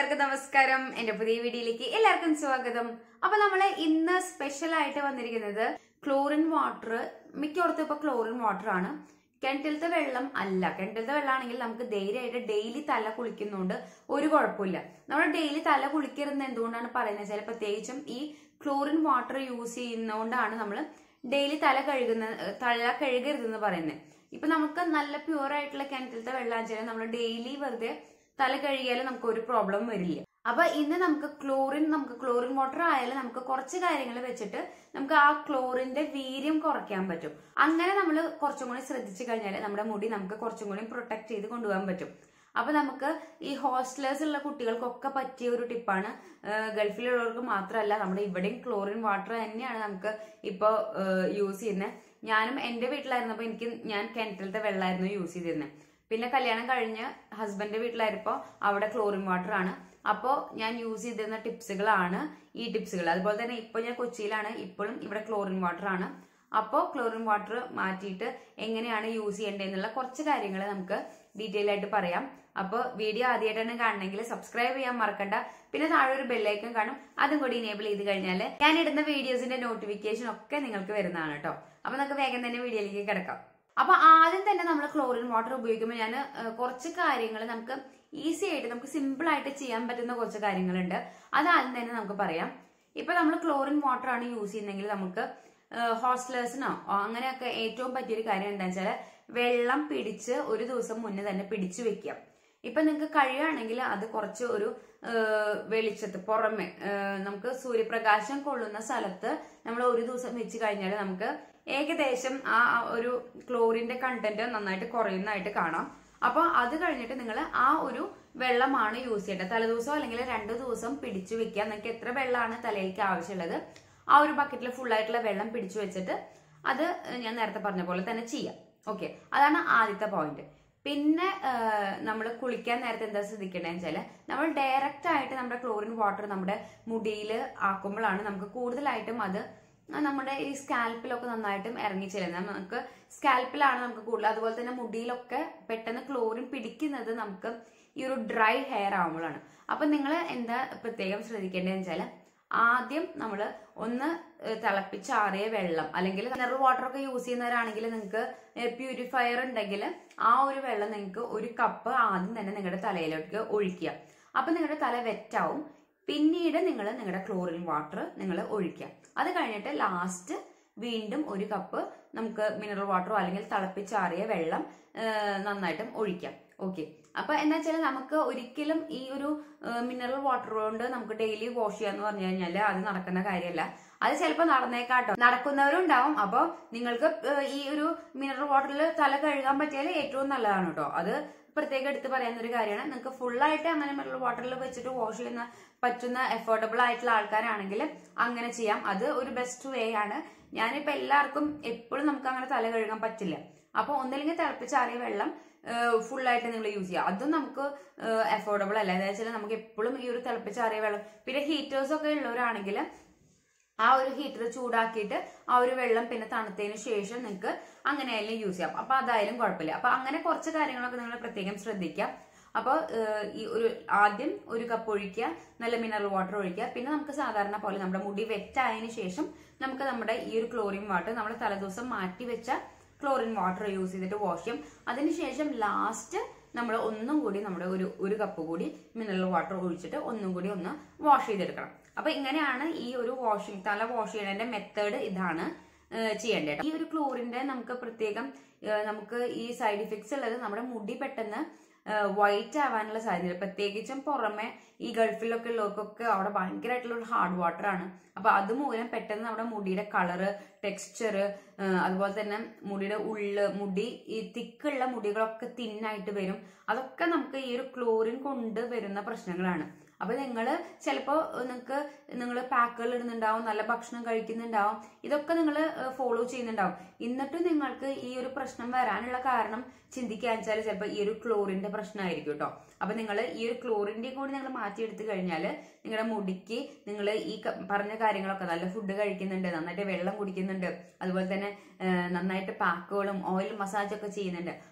എല്ലാവർക്കും നമസ്കാരം എന്റെ പുതിയ വീഡിയോയിലേക്ക് എല്ലാവർക്കും സ്വാഗതം അപ്പൊ നമ്മള് ഇന്ന് സ്പെഷ്യൽ ആയിട്ട് വന്നിരിക്കുന്നത് ക്ലോറിൻ വാട്ടർ മിക്കോടത്തും ഇപ്പൊ ക്ലോറിൻ വാട്ടർ ആണ് കിണറ്റിലത്തെ വെള്ളം അല്ല കിണറ്റിലത്തെ വെള്ളമാണെങ്കിൽ നമുക്ക് ധൈര്യമായിട്ട് ഡെയിലി തല കുളിക്കുന്നതുകൊണ്ട് ഒരു കുഴപ്പമില്ല നമ്മൾ ഡെയിലി തല കുളിക്കരുത് എന്തുകൊണ്ടാണ് പറയുന്നത് വെച്ചാൽ പ്രത്യേകിച്ചും ഈ ക്ലോറിൻ വാട്ടർ യൂസ് ചെയ്യുന്നതുകൊണ്ടാണ് നമ്മൾ ഡെയിലി തല കഴുകുന്ന തല കഴുകരുതെന്ന് പറയുന്നത് ഇപ്പൊ നമുക്ക് നല്ല പ്യൂർ ആയിട്ടുള്ള കിണറ്റിലത്തെ വെള്ളം വെച്ചാൽ നമ്മൾ ഡെയിലി വെറുതെ തല കഴുകിയാലും നമുക്ക് ഒരു പ്രോബ്ലം വരില്ല അപ്പൊ ഇന്ന് നമുക്ക് ക്ലോറിൻ നമുക്ക് ക്ലോറിൻ വാട്ടർ ആയാലും നമുക്ക് കുറച്ച് കാര്യങ്ങൾ വെച്ചിട്ട് നമുക്ക് ആ ക്ലോറിന്റെ വീര്യം കുറയ്ക്കാൻ പറ്റും അങ്ങനെ നമ്മൾ കുറച്ചും കൂടി ശ്രദ്ധിച്ചു കഴിഞ്ഞാൽ നമ്മുടെ മുടി നമുക്ക് കുറച്ചും കൂടി പ്രൊട്ടക്ട് ചെയ്ത് കൊണ്ടുപോകാൻ പറ്റും അപ്പൊ നമുക്ക് ഈ ഹോസ്റ്റലേഴ്സ് ഉള്ള കുട്ടികൾക്കൊക്കെ പറ്റിയ ഒരു ടിപ്പാണ് ഗൾഫിലുള്ളവർക്ക് മാത്രമല്ല നമ്മുടെ ഇവിടെയും ക്ലോറിൻ വാട്ടർ തന്നെയാണ് നമുക്ക് ഇപ്പോൾ യൂസ് ചെയ്യുന്നത് ഞാനും എന്റെ വീട്ടിലായിരുന്നപ്പോൾ എനിക്ക് ഞാൻ കിണറ്റിലത്തെ വെള്ളമായിരുന്നു യൂസ് ചെയ്തിരുന്നത് പിന്നെ കല്യാണം കഴിഞ്ഞ് ഹസ്ബൻഡിന്റെ വീട്ടിലായിരുന്നപ്പോ അവിടെ ക്ലോറിൻ വാട്ടർ ആണ് അപ്പോൾ ഞാൻ യൂസ് ചെയ്തിരുന്ന ടിപ്സുകളാണ് ഈ ടിപ്സുകൾ അതുപോലെ തന്നെ ഇപ്പോൾ ഞാൻ കൊച്ചിയിലാണ് ഇപ്പോഴും ഇവിടെ ക്ലോറിൻ വാട്ടർ ആണ് അപ്പോൾ ക്ലോറിൻ വാട്ടർ മാറ്റിയിട്ട് എങ്ങനെയാണ് യൂസ് ചെയ്യേണ്ടതെന്നുള്ള കുറച്ച് കാര്യങ്ങൾ നമുക്ക് ഡീറ്റെയിൽ ആയിട്ട് പറയാം അപ്പോൾ വീഡിയോ ആദ്യമായിട്ടാണ് കാണണമെങ്കിൽ സബ്സ്ക്രൈബ് ചെയ്യാൻ മറക്കണ്ട പിന്നെ താഴെ ഒരു ബെല്ലൈക്കൺ കാണും അതും കൂടി ഇനേബിൾ ചെയ്ത് കഴിഞ്ഞാൽ ഞാൻ ഇടുന്ന വീഡിയോസിന്റെ നോട്ടിഫിക്കേഷൻ ഒക്കെ നിങ്ങൾക്ക് വരുന്നതാണ് കേട്ടോ അപ്പൊ നമുക്ക് വേഗം തന്നെ വീഡിയോയിലേക്ക് കിടക്കാം അപ്പൊ ആദ്യം തന്നെ നമ്മൾ ക്ലോറിൻ വാട്ടർ ഉപയോഗിക്കുമ്പോൾ ഞാൻ കുറച്ച് കാര്യങ്ങൾ നമുക്ക് ഈസി ആയിട്ട് നമുക്ക് സിമ്പിൾ ആയിട്ട് ചെയ്യാൻ പറ്റുന്ന കുറച്ച് കാര്യങ്ങളുണ്ട് അത് ആദ്യം തന്നെ നമുക്ക് പറയാം ഇപ്പൊ നമ്മൾ ക്ലോറിൻ വാട്ടർ ആണ് യൂസ് ചെയ്യുന്നതെങ്കിൽ നമുക്ക് ഹോസ്റ്റലേഴ്സിനോ അങ്ങനെയൊക്കെ ഏറ്റവും പറ്റിയൊരു കാര്യം എന്താണെന്ന് വെച്ചാൽ വെള്ളം പിടിച്ച് ഒരു ദിവസം മുന്നേ തന്നെ പിടിച്ചു വെക്കാം ഇപ്പൊ നിങ്ങൾക്ക് കഴിയുകയാണെങ്കിൽ അത് കുറച്ച് ഒരു വെളിച്ചത്ത് പുറമെ നമുക്ക് സൂര്യപ്രകാശം കൊള്ളുന്ന സ്ഥലത്ത് നമ്മൾ ഒരു ദിവസം വെച്ച് കഴിഞ്ഞാൽ നമുക്ക് ഏകദേശം ആ ഒരു ക്ലോറിന്റെ കണ്ടന്റ് നന്നായിട്ട് കുറയുന്നതായിട്ട് കാണാം അപ്പൊ അത് കഴിഞ്ഞിട്ട് നിങ്ങൾ ആ ഒരു വെള്ളമാണ് യൂസ് ചെയ്യേണ്ടത് തലേദിവസം അല്ലെങ്കിൽ രണ്ടു ദിവസം പിടിച്ചു വെക്കുക നിങ്ങൾക്ക് എത്ര വെള്ളമാണ് തലയിലേക്ക് ആവശ്യമുള്ളത് ആ ഒരു ബക്കറ്റിൽ ഫുൾ ആയിട്ടുള്ള വെള്ളം പിടിച്ചു വെച്ചിട്ട് അത് ഞാൻ നേരത്തെ പറഞ്ഞ പോലെ തന്നെ ചെയ്യാം ഓക്കെ അതാണ് ആദ്യത്തെ പോയിന്റ് പിന്നെ നമ്മൾ കുളിക്കാൻ നേരത്തെ എന്താ ശ്രദ്ധിക്കേണ്ടതെന്ന് വെച്ചാൽ നമ്മൾ ഡയറക്റ്റ് ആയിട്ട് നമ്മുടെ ക്ലോറിൻ വാട്ടർ നമ്മുടെ മുടിയിൽ ആക്കുമ്പോഴാണ് നമുക്ക് കൂടുതലായിട്ടും അത് നമ്മുടെ ഈ സ്കാൽപ്പിലൊക്കെ നന്നായിട്ടും ഇറങ്ങി ചെല്ലുന്നത് നമുക്ക് സ്കാൽപ്പിലാണ് നമുക്ക് കൂടുതൽ അതുപോലെ തന്നെ മുടിയിലൊക്കെ പെട്ടെന്ന് ക്ലോറിൻ പിടിക്കുന്നത് നമുക്ക് ഈ ഒരു ഡ്രൈ ഹെയർ ആകുമ്പോഴാണ് അപ്പൊ നിങ്ങൾ എന്താ പ്രത്യേകം ശ്രദ്ധിക്കേണ്ടതെന്ന് വെച്ചാൽ ആദ്യം നമ്മൾ ഒന്ന് തിളപ്പിച്ചാറിയ വെള്ളം അല്ലെങ്കിൽ മിനറൽ വാട്ടർ ഒക്കെ യൂസ് ചെയ്യുന്നവരാണെങ്കിൽ നിങ്ങൾക്ക് പ്യൂരിഫയർ ഉണ്ടെങ്കിൽ ആ ഒരു വെള്ളം നിങ്ങൾക്ക് ഒരു കപ്പ് ആദ്യം തന്നെ നിങ്ങളുടെ തലയിലേക്ക് ഒഴിക്കുക അപ്പൊ നിങ്ങളുടെ തല വെറ്റാവും പിന്നീട് നിങ്ങൾ നിങ്ങളുടെ ക്ലോറിൻ വാട്ടർ നിങ്ങൾ ഒഴിക്കുക അത് കഴിഞ്ഞിട്ട് ലാസ്റ്റ് വീണ്ടും ഒരു കപ്പ് നമുക്ക് മിനറൽ വാട്ടറോ അല്ലെങ്കിൽ തിളപ്പിച്ചാറിയ വെള്ളം നന്നായിട്ടും ഒഴിക്കാം ഓക്കെ അപ്പൊ എന്താ വെച്ചാൽ നമുക്ക് ഒരിക്കലും ഈ ഒരു മിനറൽ വാട്ടർ കൊണ്ട് നമുക്ക് ഡെയിലി വാഷ് ചെയ്യാന്ന് പറഞ്ഞു കഴിഞ്ഞാൽ അത് നടക്കുന്ന കാര്യമല്ല അത് ചിലപ്പോൾ നടന്നേക്കാട്ടോ നടക്കുന്നവരും ഉണ്ടാവും അപ്പോൾ നിങ്ങൾക്ക് ഈ ഒരു മിനറൽ വാട്ടറിൽ തല കഴുകാൻ പറ്റിയാൽ ഏറ്റവും നല്ലതാണ് കേട്ടോ അത് പ്രത്യേകം എടുത്ത് പറയുന്ന ഒരു കാര്യമാണ് നിങ്ങൾക്ക് ഫുള്ളായിട്ട് അങ്ങനെ മിനറൽ വാട്ടറിൽ വെച്ചിട്ട് വാഷ് ചെയ്യുന്ന പറ്റുന്ന എഫോർഡബിൾ ആയിട്ടുള്ള ആൾക്കാരാണെങ്കിൽ അങ്ങനെ ചെയ്യാം അത് ഒരു ബെസ്റ്റ് വേ ആണ് ഞാനിപ്പോ എല്ലാവർക്കും എപ്പോഴും നമുക്ക് അങ്ങനെ തല കഴുകാൻ പറ്റില്ല അപ്പൊ ഒന്നില്ലെങ്കിൽ തിളപ്പിച്ചാറിയ വെള്ളം ഫുൾ ആയിട്ട് നിങ്ങൾ യൂസ് ചെയ്യുക അതും നമുക്ക് അഫോർഡബിൾ അല്ല അതായത് വെച്ചാൽ നമുക്ക് എപ്പോഴും ഈ ഒരു തിളപ്പിച്ചാറിയ വെള്ളം പിന്നെ ഹീറ്റേഴ്സ് ഒക്കെ ഉള്ളവരാണെങ്കിൽ ആ ഒരു ഹീറ്റർ ചൂടാക്കിയിട്ട് ആ ഒരു വെള്ളം പിന്നെ തണുത്തതിന് ശേഷം നിങ്ങൾക്ക് അങ്ങനെയായാലും യൂസ് ചെയ്യാം അപ്പൊ അതായാലും കുഴപ്പമില്ല അപ്പൊ അങ്ങനെ കുറച്ച് കാര്യങ്ങളൊക്കെ നിങ്ങൾ പ്രത്യേകം ശ്രദ്ധിക്കാം അപ്പോൾ ഈ ഒരു ആദ്യം ഒരു കപ്പ് ഒഴിക്കുക നല്ല മിനറൽ വാട്ടർ ഒഴിക്കുക പിന്നെ നമുക്ക് സാധാരണ പോലെ നമ്മുടെ മുടി വെറ്റായതിനു ശേഷം നമുക്ക് നമ്മുടെ ഈ ഒരു ക്ലോറിൻ വാട്ടർ നമ്മൾ തലേദിവസം മാറ്റി വെച്ച ക്ലോറിൻ വാട്ടർ യൂസ് ചെയ്തിട്ട് വാഷ് ചെയ്യും അതിനുശേഷം ലാസ്റ്റ് നമ്മൾ ഒന്നും കൂടി നമ്മുടെ ഒരു ഒരു കപ്പ് കൂടി മിനറൽ വാട്ടർ ഒഴിച്ചിട്ട് ഒന്നും കൂടി ഒന്ന് വാഷ് ചെയ്തെടുക്കണം അപ്പൊ ഇങ്ങനെയാണ് ഈ ഒരു വാഷിംഗ് തല വാഷ് ചെയ്യുന്നതിന്റെ മെത്തേഡ് ഇതാണ് ചെയ്യേണ്ടത് ഈ ഒരു ക്ലോറിന്റെ നമുക്ക് പ്രത്യേകം നമുക്ക് ഈ സൈഡ് ഇഫക്ട്സ് ഉള്ളത് നമ്മുടെ മുടി പെട്ടെന്ന് വൈറ്റ് ആവാനുള്ള സാധ്യത പ്രത്യേകിച്ചും പുറമെ ഈ ഗൾഫിലൊക്കെ ഉള്ളവർക്കൊക്കെ അവിടെ ഭയങ്കരമായിട്ടുള്ള ഒരു ഹാർഡ് വാട്ടർ ആണ് അപ്പൊ അതുമൂലം പെട്ടെന്ന് നമ്മുടെ മുടിയുടെ കളറ് ടെക്സ്ചർ അതുപോലെ തന്നെ മുടിയുടെ ഉള്ള് മുടി ഈ തിക്കുള്ള മുടികളൊക്കെ തിന്നായിട്ട് വരും അതൊക്കെ നമുക്ക് ഈ ഒരു ക്ലോറിൻ കൊണ്ട് വരുന്ന പ്രശ്നങ്ങളാണ് അപ്പൊ നിങ്ങൾ ചിലപ്പോ നിങ്ങൾക്ക് നിങ്ങൾ പാക്കുകൾ ഇടുന്നുണ്ടാവും നല്ല ഭക്ഷണം കഴിക്കുന്നുണ്ടാവും ഇതൊക്കെ നിങ്ങൾ ഫോളോ ചെയ്യുന്നുണ്ടാവും എന്നിട്ടും നിങ്ങൾക്ക് ഈ ഒരു പ്രശ്നം വരാനുള്ള കാരണം ചിന്തിക്കാൻ വെച്ചാൽ ചിലപ്പോൾ ഈ ഒരു ക്ലോറിന്റെ പ്രശ്നമായിരിക്കും കേട്ടോ അപ്പൊ നിങ്ങൾ ഈ ഒരു ക്ലോറിന്റെ കൂടി നിങ്ങൾ മാറ്റിയെടുത്ത് കഴിഞ്ഞാൽ നിങ്ങളുടെ മുടിക്ക് നിങ്ങൾ ഈ പറഞ്ഞ കാര്യങ്ങളൊക്കെ നല്ല ഫുഡ് കഴിക്കുന്നുണ്ട് നന്നായിട്ട് വെള്ളം കുടിക്കുന്നുണ്ട് അതുപോലെ തന്നെ നന്നായിട്ട് പാക്കുകളും ഓയിൽ മസാജൊക്കെ ചെയ്യുന്നുണ്ട്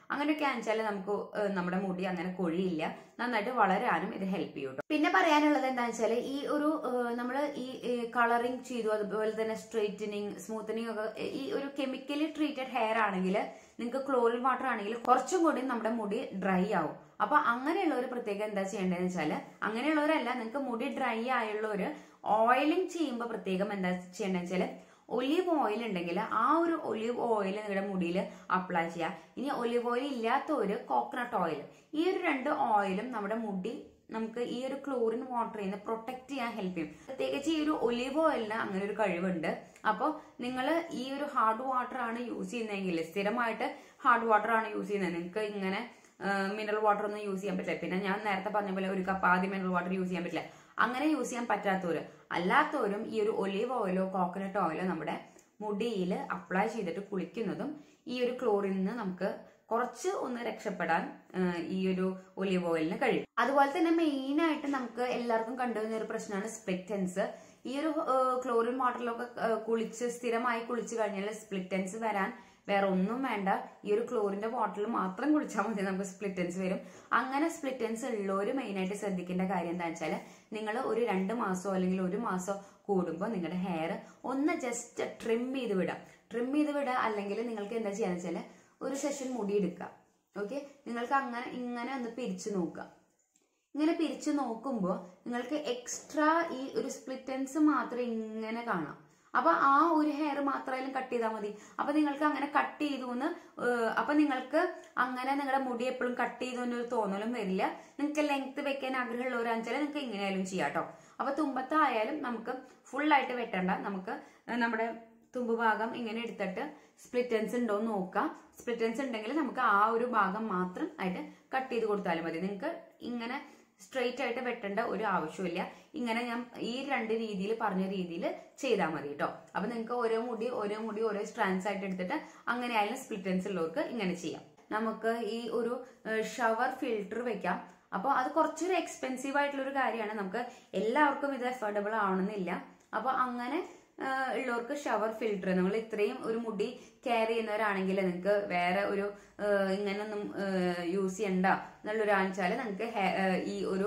അങ്ങനെയൊക്കെ വെച്ചാൽ നമുക്ക് ഏഹ്, നമ്മുടെ മുടി അങ്ങനെ കൊഴിയില്ല നന്നായിട്ട് വളരാനും ഇത് ഹെൽപ്പ് ചെയ്യും ട്ടോ. പിന്നെ പറയാനുള്ളത് എന്താണെന്ന് വെച്ചാൽ ഈ ഒരു നമ്മൾ ഈ കളറിങ് ചെയ്തു അതുപോലെ തന്നെ സ്ട്രെയിറ്റനിങ് സ്മൂത്തനിങ് ഒക്കെ ഏഹ്, ഈ ഒരു കെമിക്കലി ട്രീറ്റഡ് ഹെയർ ആണെങ്കിൽ നിങ്ങൾക്ക് ക്ലോറിൻ വാട്ടർ ആണെങ്കിൽ കുറച്ചും കൂടി നമ്മുടെ മുടി ഡ്രൈ ആവും അപ്പൊ അങ്ങനെയുള്ളവർ പ്രത്യേകം എന്താ ചെയ്യേണ്ടതെന്ന് വെച്ചാല് അങ്ങനെയുള്ളവരല്ല നിങ്ങൾക്ക് മുടി ഡ്രൈ ആയുള്ളവര് ഓയിലിംഗ് ചെയ്യുമ്പോൾ പ്രത്യേകം എന്താ ചെയ്യേണ്ടതെന്ന് വെച്ചാല് ഒലീവ് ഓയിൽ ഉണ്ടെങ്കിൽ ആ ഒരു ഒലീവ് ഓയിൽ നിങ്ങളുടെ മുടിയിൽ അപ്ലൈ ചെയ്യുക ഇനി ഒലീവ് ഓയിൽ ഇല്ലാത്തവര് കോക്കനട്ട് ഓയിൽ ഈ ഒരു രണ്ട് ഓയിലും നമ്മുടെ മുടി നമുക്ക് ഈ ഒരു ക്ലോറിൻ വാട്ടറിൽ നിന്ന് പ്രൊട്ടക്ട് ചെയ്യാൻ ഹെൽപ്പ് ചെയ്യും പ്രത്യേകിച്ച് ഈ ഒരു ഒലിവ് ഓയിലിന് അങ്ങനെ ഒരു കഴിവുണ്ട് അപ്പോൾ നിങ്ങൾ ഈ ഒരു ഹാർഡ് വാട്ടർ ആണ് യൂസ് ചെയ്യുന്നതെങ്കിൽ സ്ഥിരമായിട്ട് ഹാർഡ് വാട്ടർ ആണ് യൂസ് ചെയ്യുന്നത് നിങ്ങൾക്ക് ഇങ്ങനെ മിനറൽ വാട്ടർ ഒന്നും യൂസ് ചെയ്യാൻ പറ്റില്ല പിന്നെ ഞാൻ നേരത്തെ പറഞ്ഞ പോലെ ഒരു കപ്പ് ആദ്യം മിനറൽ വാട്ടർ യൂസ് ചെയ്യാൻ പറ്റില്ല അങ്ങനെ യൂസ് ചെയ്യാൻ പറ്റാത്തവര് അല്ലാത്തവരും ഈ ഒരു ഒലിവ് ഓയിലോ കോക്കനട്ട് ഓയിലോ നമ്മുടെ മുടിയിൽ അപ്ലൈ ചെയ്തിട്ട് കുളിക്കുന്നതും ഈ ഒരു ക്ലോറിൽ നിന്ന് നമുക്ക് കുറച്ച് ഒന്ന് രക്ഷപ്പെടാൻ ആ, ഈ ഒരു ഒലിവ് ഓയിലിന് കഴിയും അതുപോലെ തന്നെ മെയിൻ ആയിട്ട് നമുക്ക് എല്ലാവർക്കും കണ്ടുവരുന്ന ഒരു പ്രശ്നമാണ് സ്പ്ലിറ്റൻസ് ഈ ഒരു ക്ലോറിൻ വാട്ടറിലൊക്കെ ആ, കുളിച്ച് സ്ഥിരമായി കുളിച്ച് കഴിഞ്ഞാൽ സ്പ്ലിറ്റൻസ് വരാൻ വേറെ ഒന്നും വേണ്ട ഈ ഒരു ക്ലോറിന്റെ വാട്ടറിൽ മാത്രം കുളിച്ചാൽ മതി നമുക്ക് സ്പ്ലിറ്റൻസ് വരും അങ്ങനെ സ്പ്ലിറ്റൻസ് ഉള്ളവർ മെയിനായിട്ട് ശ്രദ്ധിക്കേണ്ട കാര്യം എന്താണെന്ന് വെച്ചാൽ നിങ്ങൾ ഒരു രണ്ട് മാസമോ അല്ലെങ്കിൽ ഒരു മാസമോ കൂടുമ്പോൾ നിങ്ങളുടെ ഹെയർ ഒന്ന് ജസ്റ്റ് ട്രിം ചെയ്ത് വിടാം ട്രിം ചെയ്ത് വിടുക അല്ലെങ്കിൽ നിങ്ങൾക്ക് എന്താ ചെയ്യാന്ന് വെച്ചാൽ ഒരു സെഷൻ മുടി എടുക്കുക ഓക്കെ നിങ്ങൾക്ക് അങ്ങനെ ഇങ്ങനെ ഒന്ന് പിരിച്ചു നോക്കുക ഇങ്ങനെ പിരിച്ചു നോക്കുമ്പോൾ നിങ്ങൾക്ക് എക്സ്ട്രാ ഈ ഒരു സ്പ്ലിറ്റൻസ് മാത്രം ഇങ്ങനെ കാണാം അപ്പൊ ആ ഒരു ഹെയർ മാത്രമായാലും കട്ട് ചെയ്താൽ മതി അപ്പൊ നിങ്ങൾക്ക് അങ്ങനെ കട്ട് ചെയ്തു എന്ന് ഏഹ്, അപ്പൊ നിങ്ങൾക്ക് അങ്ങനെ നിങ്ങളുടെ മുടി എപ്പോഴും കട്ട് ചെയ്തു എന്നൊരു തോന്നലും വരില്ല നിങ്ങൾക്ക് ലെങ്ത് വെക്കാൻ ആഗ്രഹമുള്ളവരാണെന്ന് വെച്ചാൽ നിങ്ങൾക്ക് ഇങ്ങനെയായാലും ചെയ്യാം കേട്ടോ അപ്പൊ തുമ്പത്തായാലും നമുക്ക് full ആയിട്ട് വെട്ടണ്ട നമുക്ക് ഏഹ്, നമ്മുടെ തുമ്പ് ഭാഗം ഇങ്ങനെ എടുത്തിട്ട് സ്പ്ലിറ്റൻസ് ഉണ്ടോ എന്ന് നോക്കാം സ്പ്ലിറ്റൻസ് ഉണ്ടെങ്കിൽ നമുക്ക് ആ ഒരു ഭാഗം മാത്രം ആയിട്ട് കട്ട് ചെയ്ത് കൊടുത്താലും മതി നിങ്ങൾക്ക് ഇങ്ങനെ സ്ട്രെയിറ്റ് ആയിട്ട് വെട്ടേണ്ട ഒരു ആവശ്യമില്ല ഇങ്ങനെ ഞാൻ ഈ രണ്ട് രീതിയിൽ പറഞ്ഞ രീതിയിൽ ചെയ്താൽ മതി കേട്ടോ അപ്പൊ നിങ്ങൾക്ക് ഓരോ മുടി ഓരോ മുടി ഓരോ സ്ട്രാൻസ് ആയിട്ട് എടുത്തിട്ട് അങ്ങനെ ആയാലും സ്പ്ലിറ്റൻസ് ഉള്ളവർക്ക് ഇങ്ങനെ ചെയ്യാം നമുക്ക് ഈ ഒരു ഷവർ ഫിൽട്ടർ വെക്കാം അപ്പോൾ അത് കുറച്ചൊരു എക്സ്പെൻസീവ് ആയിട്ടുള്ള ഒരു കാര്യമാണ് നമുക്ക് എല്ലാവർക്കും ഇത് അഫോർഡബിൾ ആവണമെന്നില്ല അപ്പൊ അങ്ങനെ ആ, ഉള്ളവർക്ക് ഷവർ ഫിൽട്ടർ നമ്മൾ ഇത്രയും ഒരു മുടി കെയർ ചെയ്യുന്നവരാണെങ്കിൽ നിങ്ങൾക്ക് വേറെ ഒരു ആ, ഇങ്ങനൊന്നും യൂസ് ചെയ്യണ്ട എന്നുള്ളൊരു ആണെച്ചാൽ നിങ്ങൾക്ക് ഈ ഒരു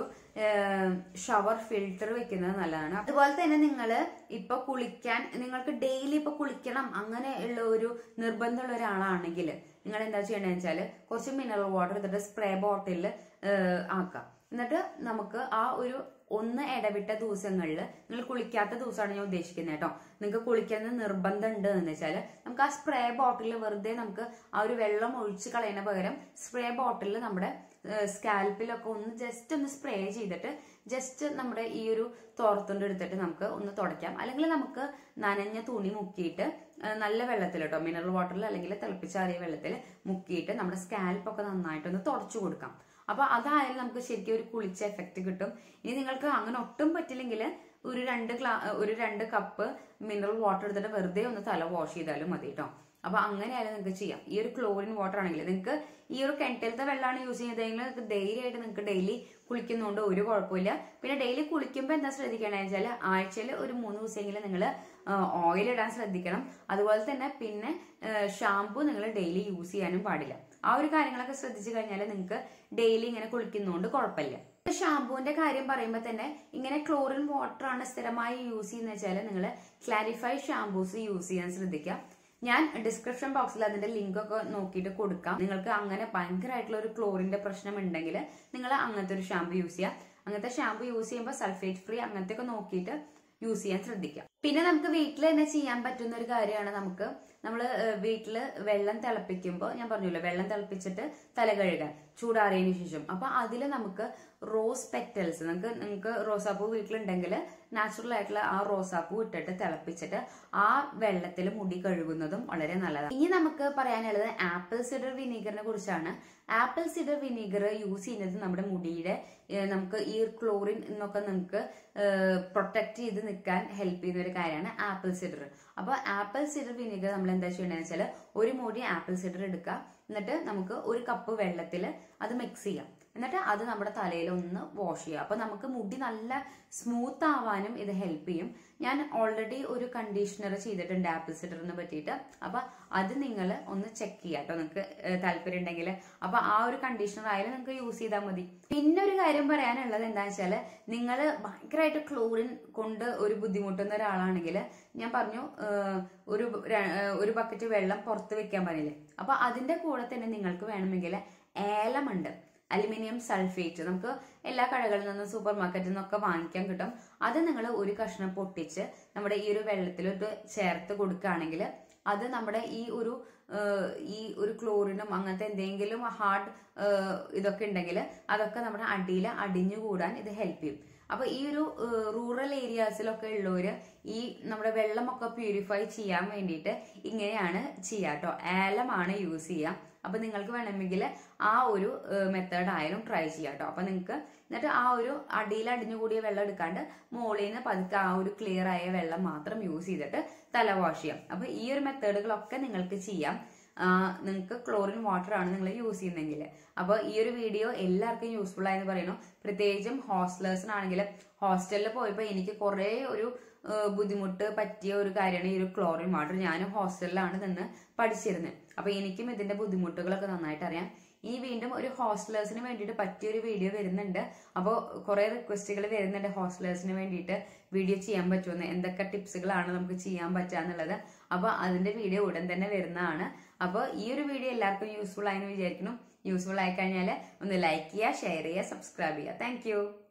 ഷവർ ഫിൽട്ടർ വെക്കുന്നത് നല്ലതാണ് അതുപോലെ തന്നെ നിങ്ങൾ ഇപ്പൊ കുളിക്കാൻ നിങ്ങൾക്ക് ഡെയിലി ഇപ്പൊ കുളിക്കണം അങ്ങനെ ഉള്ള ഒരു നിർബന്ധമുള്ള ഒരാളാണെങ്കിൽ നിങ്ങൾ എന്താ ചെയ്യണമെന്ന് വെച്ചാൽ കുറച്ച് മിനറൽ വാട്ടർ എടുത്തിട്ട് സ്പ്രേ ബോട്ടിലിൽ ആക്കാം എന്നിട്ട് നമുക്ക് ആ ഒരു ഒന്ന് ഇടവിട്ട ദിവസങ്ങളിൽ നിങ്ങൾ കുളിക്കാത്ത ദിവസമാണ് ഞാൻ ഉദ്ദേശിക്കുന്നത് കേട്ടോ നിങ്ങൾക്ക് കുളിക്കുന്ന നിർബന്ധം ഉണ്ട് എന്ന് വെച്ചാൽ നമുക്ക് ആ സ്പ്രേ ബോട്ടിൽ വെറുതെ നമുക്ക് ആ ഒരു വെള്ളം ഒഴിച്ച് കളയുന്ന പകരം സ്പ്രേ ബോട്ടിൽ നമ്മുടെ സ്കാൽപ്പിലൊക്കെ ഒന്ന് ജസ്റ്റ് ഒന്ന് സ്പ്രേ ചെയ്തിട്ട് ജസ്റ്റ് നമ്മുടെ ഈ ഒരു തോർത്തുണ്ട് എടുത്തിട്ട് നമുക്ക് ഒന്ന് തുടയ്ക്കാം അല്ലെങ്കിൽ നമുക്ക് നനഞ്ഞ തുണി മുക്കിയിട്ട് ആ, നല്ല വെള്ളത്തിൽ കേട്ടോ മിനറൽ വാട്ടറിൽ അല്ലെങ്കിൽ തിളപ്പിച്ചാറിയ വെള്ളത്തിൽ മുക്കിയിട്ട് നമ്മുടെ സ്കാൽപ്പൊക്കെ നന്നായിട്ടൊന്ന് തുടച്ചു കൊടുക്കാം അപ്പൊ അതായാലും നമുക്ക് ശരിക്കും ഒരു കുളിച്ച എഫക്റ്റ് കിട്ടും ഇനി നിങ്ങൾക്ക് അങ്ങനെ ഒട്ടും പറ്റില്ലെങ്കിൽ ഒരു രണ്ട് ഗ്ലാ ഒരു രണ്ട് കപ്പ് മിനറൽ വാട്ടർ എടുത്തിട്ട് വെറുതെ ഒന്ന് തല വാഷ് ചെയ്താലും മതി കേട്ടോ അപ്പൊ അങ്ങനെയായാലും നിങ്ങൾക്ക് ചെയ്യാം ഈ ഒരു ക്ലോറിൻ വാട്ടർ ആണെങ്കിൽ നിങ്ങൾക്ക് ഈ ഒരു കിണറ്റിലത്തെ വെള്ളമാണ് യൂസ് ചെയ്യുന്നതെങ്കിൽ നിങ്ങൾക്ക് ഡെയിലി ആയിട്ട് നിങ്ങൾക്ക് ഡെയിലി കുളിക്കുന്നതുകൊണ്ട് ഒരു കുഴപ്പമില്ല പിന്നെ ഡെയിലി കുളിക്കുമ്പോൾ എന്താ ശ്രദ്ധിക്കണമെന്ന് വെച്ചാൽ ആഴ്ചയിൽ ഒരു മൂന്ന് ദിവസമെങ്കിലും നിങ്ങൾ ഓയിൽ ഇടാൻ ശ്രദ്ധിക്കണം അതുപോലെ തന്നെ പിന്നെ ഷാമ്പു നിങ്ങൾ ഡെയിലി യൂസ് ചെയ്യാനും പാടില്ല ആ ഒരു കാര്യങ്ങളൊക്കെ ശ്രദ്ധിച്ചു കഴിഞ്ഞാൽ നിങ്ങൾക്ക് ഡെയിലി ഇങ്ങനെ കുളിക്കുന്നതുകൊണ്ട് കുഴപ്പമില്ല ഷാമ്പുവിന്റെ കാര്യം പറയുമ്പോൾ തന്നെ ഇങ്ങനെ ക്ലോറിൻ വാട്ടർ ആണ് സ്ഥിരമായി യൂസ് ചെയ്യുന്ന വെച്ചാൽ നിങ്ങൾ ക്ലാരിഫൈ ഷാമ്പൂസ് യൂസ് ചെയ്യാൻ ശ്രദ്ധിക്കുക ഞാൻ ഡിസ്ക്രിപ്ഷൻ ബോക്സിൽ അതിന്റെ ലിങ്ക് ഒക്കെ നോക്കിയിട്ട് കൊടുക്കാം നിങ്ങൾക്ക് അങ്ങനെ ഭയങ്കരമായിട്ടുള്ള ഒരു ക്ലോറിന്റെ പ്രശ്നം ഉണ്ടെങ്കിൽ നിങ്ങൾ അങ്ങനത്തെ ഒരു ഷാമ്പു യൂസ് ചെയ്യുക അങ്ങനത്തെ ഷാമ്പു യൂസ് ചെയ്യുമ്പോൾ സൾഫേറ്റ് ഫ്രീ അങ്ങനത്തെ ഒക്കെ നോക്കിയിട്ട് യൂസ് ചെയ്യാൻ ശ്രദ്ധിക്കാം പിന്നെ നമുക്ക് വീട്ടിൽ തന്നെ ചെയ്യാൻ പറ്റുന്ന ഒരു കാര്യമാണ് നമുക്ക് നമ്മൾ വീട്ടിൽ വെള്ളം തിളപ്പിക്കുമ്പോൾ ഞാൻ പറഞ്ഞല്ലോ വെള്ളം തിളപ്പിച്ചിട്ട് തല കഴുകാൻ ചൂടാറിയതിനു ശേഷം അപ്പൊ അതിൽ നമുക്ക് റോസ് പെറ്റൽസ് നമുക്ക് നിങ്ങൾക്ക് റോസാപ്പൂ വീട്ടിലുണ്ടെങ്കിൽ നാച്ചുറൽ ആയിട്ടുള്ള ആ റോസാപ്പൂ ഇട്ടിട്ട് തിളപ്പിച്ചിട്ട് ആ വെള്ളത്തിൽ മുടി കഴുകുന്നതും വളരെ നല്ലതാണ് ഇനി നമുക്ക് പറയാനുള്ളത് ആപ്പിൾ സിഡർ വിനീഗറിനെ കുറിച്ചാണ് ആപ്പിൾ സിഡർ വിനീഗർ യൂസ് ചെയ്യുന്നത് നമ്മുടെ മുടിയുടെ ഏഹ്, നമുക്ക് ഈ ക്ലോറിൻ എന്നൊക്കെ നമുക്ക് പ്രൊട്ടക്ട് ചെയ്ത് നിൽക്കാൻ ഹെൽപ്പ് ചെയ്യുന്ന ഒരു കാര്യമാണ് ആപ്പിൾ സിഡർ അപ്പോൾ ആപ്പിൾ സിഡർ വിനീഗർ നമ്മൾ എന്താ ചെയ്യേണ്ടതെന്ന് വെച്ചാൽ ഒരു മുടി ആപ്പിൾ സിഡർ എടുക്കുക എന്നിട്ട് നമുക്ക് ഒരു കപ്പ് വെള്ളത്തിൽ അത് മിക്സ് ചെയ്യാം എന്നിട്ട് അത് നമ്മുടെ തലയിൽ ഒന്ന് വാഷ് ചെയ്യുക അപ്പൊ നമുക്ക് മുടി നല്ല സ്മൂത്ത് ആവാനും ഇത് ഹെൽപ്പ് ചെയ്യും ഞാൻ ഓൾറെഡി ഒരു കണ്ടീഷണർ ചെയ്തിട്ടുണ്ട് ആപ്പിൾ സിഡറിനെ പറ്റിയിട്ട് അപ്പൊ അത് നിങ്ങൾ ഒന്ന് ചെക്ക് ചെയ്യാം കേട്ടോ നിങ്ങൾക്ക് താല്പര്യം ഉണ്ടെങ്കിൽ അപ്പൊ ആ ഒരു കണ്ടീഷണർ ആയാലും നിങ്ങൾക്ക് യൂസ് ചെയ്താൽ മതി പിന്നെ ഒരു കാര്യം പറയാനുള്ളത് എന്താണെന്ന് വെച്ചാല് നിങ്ങൾ ഭയങ്കരമായിട്ട് ക്ലോറിൻ കൊണ്ട് ഒരു ബുദ്ധിമുട്ടുന്ന ഒരാളാണെങ്കിൽ ഞാൻ പറഞ്ഞു ഏഹ്, ഒരു ര- ഏഹ്, ഒരു ബക്കറ്റ് വെള്ളം പുറത്ത് വെക്കാൻ പറഞ്ഞില്ലേ അപ്പൊ അതിന്റെ കൂടെ തന്നെ നിങ്ങൾക്ക് വേണമെങ്കിൽ ഏലമുണ്ട് അലുമിനിയം സൾഫേറ്റ് നമുക്ക് എല്ലാ കടകളിൽ നിന്നും സൂപ്പർ മാർക്കറ്റിൽ നിന്നൊക്കെ വാങ്ങിക്കാൻ കിട്ടും അത് നിങ്ങൾ ഒരു കഷ്ണം പൊട്ടിച്ച് നമ്മുടെ ഈ ഒരു വെള്ളത്തിലോട്ട് ചേർത്ത് കൊടുക്കുകയാണെങ്കിൽ അത് നമ്മുടെ ഈ ഒരു ഏഹ്, ഈ ഒരു ക്ലോറിനും അങ്ങനത്തെ എന്തെങ്കിലും ഹാർഡ് ഇതൊക്കെ ഉണ്ടെങ്കിൽ അതൊക്കെ നമ്മുടെ അടിയിൽ അടിഞ്ഞുകൂടാൻ ഇത് ഹെൽപ്പ് ചെയ്യും അപ്പൊ ഈ ഒരു റൂറൽ ഏരിയാസിലൊക്കെ ഉള്ളവര് ഈ നമ്മുടെ വെള്ളമൊക്കെ പ്യൂരിഫൈ ചെയ്യാൻ വേണ്ടിയിട്ട് ഇങ്ങനെയാണ് ചെയ്യുക കേട്ടോ ഏലമാണ് യൂസ് ചെയ്യുക അപ്പൊ നിങ്ങൾക്ക് വേണമെങ്കിൽ ആ ഒരു മെത്തേഡ് ആയാലും ട്രൈ ചെയ്യാം കേട്ടോ അപ്പൊ നിങ്ങൾക്ക് എന്നിട്ട് ആ ഒരു അടിയിൽ അടിഞ്ഞുകൂടിയ വെള്ളം എടുക്കാണ്ട് മുകളിൽ നിന്ന് പതുക്കെ ആ ഒരു ക്ലിയർ ആയ വെള്ളം മാത്രം യൂസ് ചെയ്തിട്ട് തല വാഷ് ചെയ്യാം അപ്പൊ ഈ ഒരു മെത്തേഡുകളൊക്കെ നിങ്ങൾക്ക് ചെയ്യാം നിങ്ങൾക്ക് ക്ലോറിൻ വാട്ടർ ആണ് നിങ്ങൾ യൂസ് ചെയ്യുന്നെങ്കിൽ അപ്പോൾ ഈ ഒരു വീഡിയോ എല്ലാവർക്കും യൂസ്ഫുൾ ആയെന്ന് പറയുന്നു പ്രത്യേകിച്ചും ഹോസ്റ്റലേഴ്സിനാണെങ്കിൽ ഹോസ്റ്റലിൽ പോയപ്പോൾ എനിക്ക് കുറേ ഒരു ആ, ബുദ്ധിമുട്ട് പറ്റിയ ഒരു കാര്യമാണ് ഈ ഒരു ക്ലോറിൻ വാട്ടർ ഞാനും ഹോസ്റ്റലിലാണ് നിന്ന് പഠിച്ചിരുന്നത് അപ്പൊ എനിക്കും ഇതിന്റെ ബുദ്ധിമുട്ടുകളൊക്കെ നന്നായിട്ട് അറിയാം ഈ വീണ്ടും ഒരു ഹോസ്റ്റലേഴ്സിന് വേണ്ടിയിട്ട് പറ്റിയ ഒരു വീഡിയോ വരുന്നുണ്ട് അപ്പോൾ കുറെ റിക്വസ്റ്റുകൾ വരുന്നുണ്ട് ഹോസ്റ്റലേഴ്സിന് വേണ്ടിയിട്ട് വീഡിയോ ചെയ്യാൻ പറ്റുമെന്ന് എന്തൊക്കെ ടിപ്സുകളാണ് നമുക്ക് ചെയ്യാൻ പറ്റുക എന്നുള്ളത് അപ്പോൾ അതിന്റെ വീഡിയോ ഉടൻ തന്നെ വരുന്നതാണ് അപ്പോൾ ഈ ഒരു വീഡിയോ എല്ലാവർക്കും യൂസ്ഫുൾ ആയെന്ന് വിചാരിക്കുന്നു യൂസ്ഫുൾ ആയി കഴിഞ്ഞാൽ ഒന്ന് ലൈക്ക് ചെയ്യുക ഷെയർ ചെയ്യുക സബ്സ്ക്രൈബ് ചെയ്യുക താങ്ക്